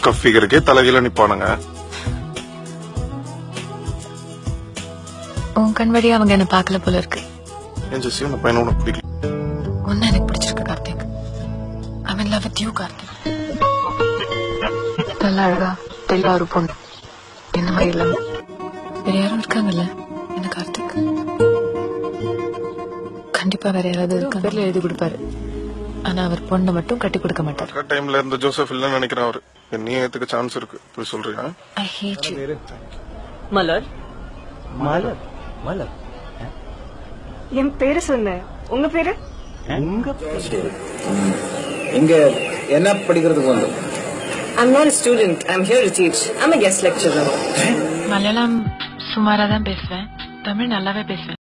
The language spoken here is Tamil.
கப் ஃபிகருக்கே தலைகீழ நிப்பானுங்க உன் கண் வழியா அவங்க என்ன பார்க்கல போல இருக்கு ஏன் ஜெஸ்ஸி அந்த பையனை உனக்கு பிடிக்கல ஒன்னு எனக்கு பிடிச்சிருக்கு Karthik I mean love with you Karthik நல்ல அழகா தெளிவா ஒரு பொண்ணு என்ன மாதிரி இல்லாம வேற யாரும் இருக்காங்கல்ல என்ன கார்த்திக் கண்டிப்பா வேற யாராவது இருக்காங்க பேர்ல எழுதி கொடுப்பாரு ஆனா அவர் பொண்ணை மட்டும் கட்டி கொடுக்க மாட்டார் டைம்ல இருந்த ஜோசப் இல்லைன்னு நினைக்கிறேன் அவரு நீ ஏத்துக்க சான்ஸ் இருக்கு இப்படி சொல்றியா ஐ ஹேட் யூ மலர் மலர் மலர் என் பேரு சொன்னேன் உங்க பேரு உங்க இங்க என்ன படிக்கிறதுக்கு வந்து I'm not a student. I'm here to teach. I'm a guest lecturer. Malayalam சுமாரா தான் பேசுவேன் தமிழ் நல்லாவே பேசுவேன்